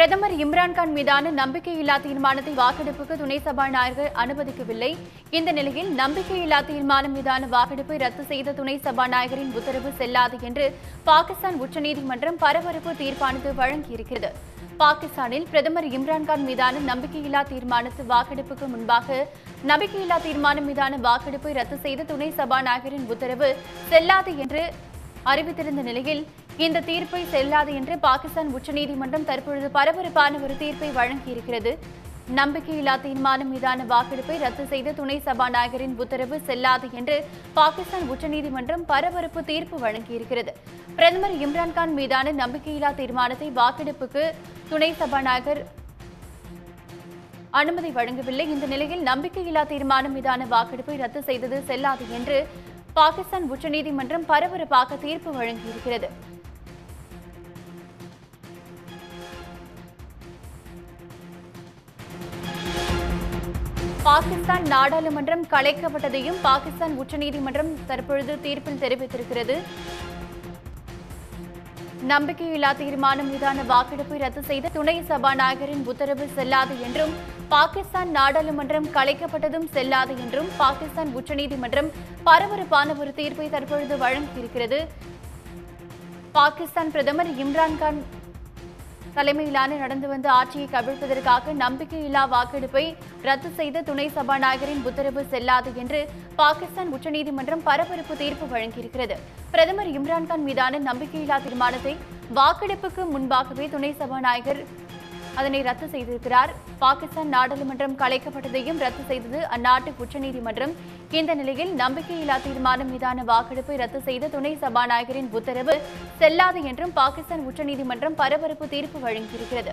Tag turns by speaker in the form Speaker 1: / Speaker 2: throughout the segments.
Speaker 1: பிரதமர் இம்ரான்கான் மீதான நம்பிக்கையில்லா தீர்மானத்தை வாக்கெடுப்புக்கு துணை சபாநாயகர் அனுமதிக்கவில்லை இந்த நிலையில் நம்பிக்கையில்லா தீர்மானம் மீதான வாக்கெடுப்பை ரத்து செய்த துணை சபாநாயகரின் உத்தரவு செல்லாது என்று பாகிஸ்தான் உச்சநீதிமன்றம் பரபரப்பு தீர்ப்பானது வழங்கியிருக்கிறது பாகிஸ்தானில் பிரதமர் இம்ரான்கான் மீதான நம்பிக்கையில்லா தீர்மானத்து வாக்கெடுப்புக்கு முன்பாக நம்பிக்கையில்லா தீர்மானம் மீதான வாக்கெடுப்பை ரத்து செய்த துணை சபாநாயகரின் உத்தரவு செல்லாது என்று அறிவித்திருந்த நிலையில் இந்த தீர்ப்பை செல்லாது என்று பாகிஸ்தான் உச்சநீதிமன்றம் தற்பொழுது பரபரப்பான ஒரு தீர்ப்பை வழங்கியிருக்கிறது நம்பிக்கையில்லா தீர்மானம் மீதான வாக்கெடுப்பை ரத்து செய்த துணை சபாநாயகரின் உத்தரவு செல்லாது என்று பாகிஸ்தான் உச்சநீதிமன்றம் பரபரப்பு தீர்ப்பு வழங்கியிருக்கிறது பிரதமர் இம்ரான்கான் மீதான நம்பிக்கையில்லா தீர்மானத்தை வாக்கெடுப்புக்கு துணை சபாநாயகர் அனுமதி வழங்கவில்லை இந்த நிலையில் நம்பிக்கையில்லா தீர்மானம் மீதான வாக்கெடுப்பை ரத்து செய்தது செல்லாது என்று பாகிஸ்தான் உச்சநீதிமன்றம் பரபரப்பாக தீர்ப்பு வழங்கியிருக்கிறது பாகிஸ்தான் நாடாளுமன்றம் கலைக்கப்பட்டதையும் பாகிஸ்தான் உச்சநீதிமன்றம் தற்பொழுது தீர்ப்பில் தெரிவித்திருக்கிறது நம்பிக்கையில்லா தீர்மானம் மீதான வாக்கெடுப்பை ரத்து செய்த துணை சபாநாயகரின் உத்தரவு செல்லாது என்றும் பாகிஸ்தான் நாடாளுமன்றம் கலைக்கப்பட்டதும் செல்லாது என்றும் பாகிஸ்தான் உச்சநீதிமன்றம் பரபரப்பான ஒரு தீர்ப்பை தற்பொழுது வழங்கியிருக்கிறது பாகிஸ்தான் பிரதமர் இம்ரான்கான் தலைமையிலான நடந்து வந்த ஆட்சியை கவிழ்ப்பதற்காக நம்பிக்கையில்லா வாக்கெடுப்பை ரத்து செய்த துணை சபாநாயகரின் உத்தரவு செல்லாது என்று பாகிஸ்தான் உச்சநீதிமன்றம் பரபரப்பு தீர்ப்பு வழங்கியிருக்கிறது பிரதமர் இம்ரான்கான் மீதான நம்பிக்கையில்லா தீர்மானத்தை வாக்கெடுப்புக்கு முன்பாகவே துணை சபாநாயகர் அதனை ரத்து செய்திருக்கிறார் பாகிஸ்தான் நாடாளுமன்றம் கலைக்கப்பட்டதையும் ரத்து செய்தது அந்நாட்டு உச்சநீதிமன்றம் இந்த நிலையில் நம்பிக்கையில்லா தீர்மானம் மீதான வாக்கெடுப்பை ரத்து செய்த துணை சபாநாயகரின் உத்தரவு செல்லாது என்றும் பாகிஸ்தான் உச்சநீதிமன்றம் பரபரப்பு தீர்ப்பு வழங்கியிருக்கிறது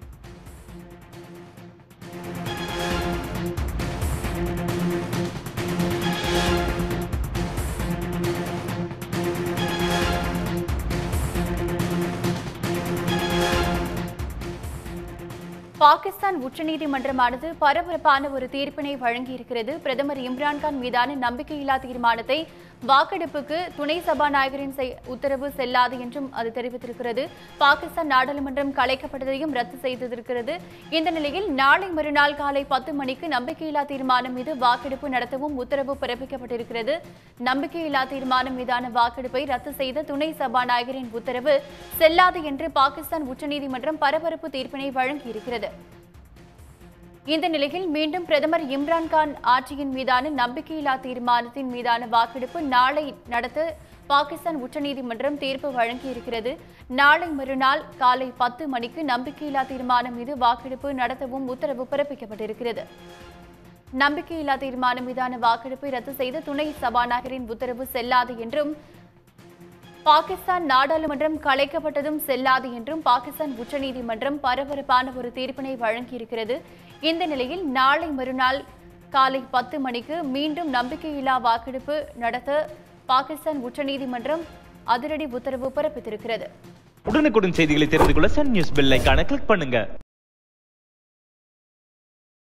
Speaker 1: பாகிஸ்தான் உச்சநீதிமன்றமானது பரபரப்பான ஒரு தீர்ப்பினை வழங்கியிருக்கிறது பிரதமர் இம்ரான்கான் மீதான நம்பிக்கையில்லா தீர்மானத்தை வாக்கெடுப்புக்கு துணை சபாநாயகரின் செய்- உத்தரவு செல்லாது என்றும் அது தெரிவித்திருக்கிறது பாகிஸ்தான் நாடாளுமன்றம் கலைக்கப்பட்டதையும் ரத்து செய்திருக்கிறது இந்த நிலையில் நாளை மறுநாள் காலை பத்து மணிக்கு நம்பிக்கையில்லா தீர்மானம் மீது வாக்கெடுப்பு நடத்தவும் உத்தரவு பிறப்பிக்கப்பட்டிருக்கிறது நம்பிக்கையில்லா தீர்மானம் மீதான வாக்கெடுப்பை ரத்து செய்த துணை சபாநாயகரின் உத்தரவு செல்லாது என்று பாகிஸ்தான் உச்சநீதிமன்றம் பரபரப்பு தீர்ப்பினை வழங்கியிருக்கிறது இந்த நிலையில் மீண்டும் பிரதமர் இம்ரான்கான் ஆட்சியின் மீதான நம்பிக்கையில்லா தீர்மானத்தின் மீதான வாக்கெடுப்பு நாளை நடத்த பாகிஸ்தான் உச்சநீதிமன்றம் தீர்ப்பு வழங்கியிருக்கிறது நாளை மறுநாள் காலை பத்து மணிக்கு நம்பிக்கையில்லா தீர்மானம் மீது வாக்கெடுப்பு நடத்தவும் உத்தரவு பிறப்பிக்கப்பட்டிருக்கிறது நம்பிக்கையில்லா தீர்மானம் மீதான வாக்கெடுப்பை ரத்து செய்த துணை சபாநாயகரின் உத்தரவு செல்லாது என்றும் பாகிஸ்தான் நாடாளுமன்றம் கலைக்கப்பட்டதும் செல்லாது என்றும் பாகிஸ்தான் உச்சநீதிமன்றம் பரபரப்பான ஒரு தீர்ப்பினை வழங்கியிருக்கிறது இந்த நிலையில் நாளை மறுநாள் காலை பத்து மணிக்கு மீண்டும் நம்பிக்கையில்லா வாக்கெடுப்பு நடத்த பாகிஸ்தான் உச்சநீதிமன்றம் அதிரடி உத்தரவு பிறப்பித்திருக்கிறது
Speaker 2: உடனுக்குடன் செய்திகளை தெரிந்து கொள்ள சன் நியூஸ் பெல் ஐகானை கிளிக் பண்ணுங்க